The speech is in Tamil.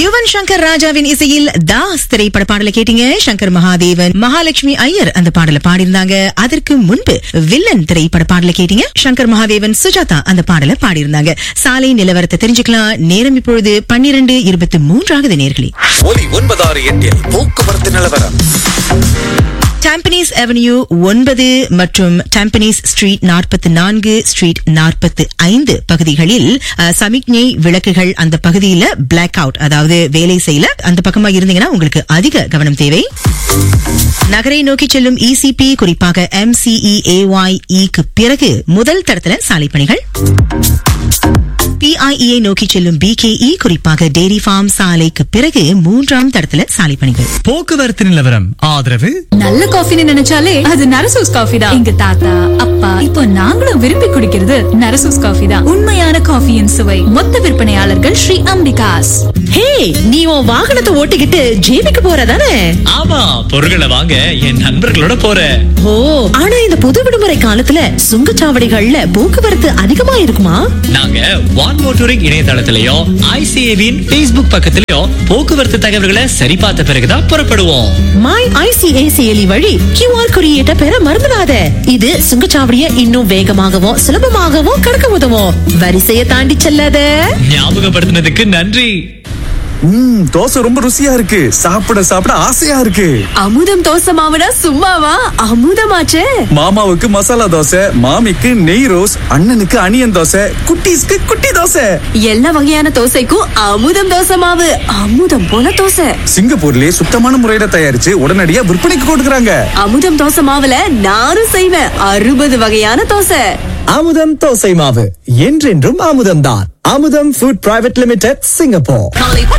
யுவன் சங்கர் ராஜாவின் இசையில் தாஸ் திரைப்பட பாடலை கேட்டீங்க சங்கர் மகாதேவன் மகாலட்சுமி ஐயர் அந்த பாடலை பாடியிருந்தாங்க அதற்கு முன்பு வில்லன் திரைப்பட பாடலை கேட்டீங்க சங்கர் மகாதேவன் சுஜாதா அந்த பாடலை பாடியிருந்தாங்க சாலை நிலவரத்தை தெரிஞ்சுக்கலாம் நேரம் இப்பொழுது பன்னிரண்டு இருபத்தி மூன்றாவது நேர்களே ஒலி ஒன்பதாறு எட்டில் போக்குவரத்து நிலவரம் டாம்பனீஸ் அவென்யூ ஒன்பது மற்றும் டாம்பனீஸ் ஸ்ட்ரீட் நாற்பத்தி நான்கு ஸ்ட்ரீட் நாற்பத்தி ஐந்து பகுதிகளில் அஹ், சமிக்ஞை விளக்குகள் அந்த பகுதியில பிளாக் அவுட் அதாவது வேலை செய்யல அந்த பக்கமா இருந்தீங்கன்னா உங்களுக்கு அதிக கவனம் தேவை நகரை நோக்கி செல்லும் இசிபி குறிப்பாக எம்சிஇஏஒய்இக்கு பிறகு முதல் தடத்துல சாலை பணிகள் பிஐஇயை நோக்கி செல்லும் பிகேஇ குறிப்பாக டெய்ரி ஃபார்ம் சாலைக்கு பிறகு மூன்றாம் தடத்துல சாலை பணிகள் போக்குவரத்து நிலவரம் ஆதரவு நல்ல காஃபின்னு நினைச்சாலே அது நரசூஸ் காஃபி தான் எங்க தாத்தா அப்பா இப்போ நாங்களும் விரும்பி குடிக்கிறது நரசூஸ் காஃபி தான் உண்மையான காஃபியின் சுவை மொத்த விற்பனையாளர்கள் ஸ்ரீ அம்பிகாஸ் ஹே நீ உன் வாகனத்தை ஓட்டிக்கிட்டு ஜேபிக்கு போறதானே ஆமா பொருட்களை வாங்க என் நண்பர்களோட போறேன் ஓ ஆனா இந்த பொது விடுமுறை காலத்துல சுங்கச்சாவடிகள்ல போக்குவரத்து அதிகமா இருக்குமா நாங்க வான் மோட்டோரிங் இணையதளத்திலயும் ஐசிஏவின் Facebook பக்கத்திலயும் போக்குவரத்து தகவல்களை சரி பார்த்த பிறகுதான் புறப்படுவோம் மை ஐசிஏ செயலி வழி கியூஆர் குறியீட்டை பெற மறந்துடாத இது சுங்கச்சாவடியை இன்னும் வேகமாகவும் சுலபமாகவும் கடக்க உதவும் வரிசையை தாண்டி செல்லாத ஞாபகப்படுத்தினதுக்கு நன்றி ம் தோசை ரொம்ப ருசியா இருக்கு சாப்பிட சாப்பிட ஆசையா இருக்கு அமுதம் தோசை மாவுனா சும்மாவா அமுதமாச்சே மாமாவுக்கு மசாலா தோசை மாமிக்கு நெய் ரோஸ் அண்ணனுக்கு அனியன் தோசை குட்டீஸ்க்கு குட்டி தோசை எல்லா வகையான தோசைக்கும் அமுதம் தோசை மாவு அமுதம் போல தோசை சிங்கப்பூர்லயே சுத்தமான முறையில தயாரிச்சு உடனடியா விற்பனைக்கு கொடுக்கறாங்க அமுதம் தோசை மாவுல நானும் செய்வேன் அறுபது வகையான தோசை அமுதம் தோசை மாவு என்றென்றும் அமுதம்தான் அமுதம் ஃபுட் பிரைவேட் லிமிடெட் சிங்கப்பூர் காலை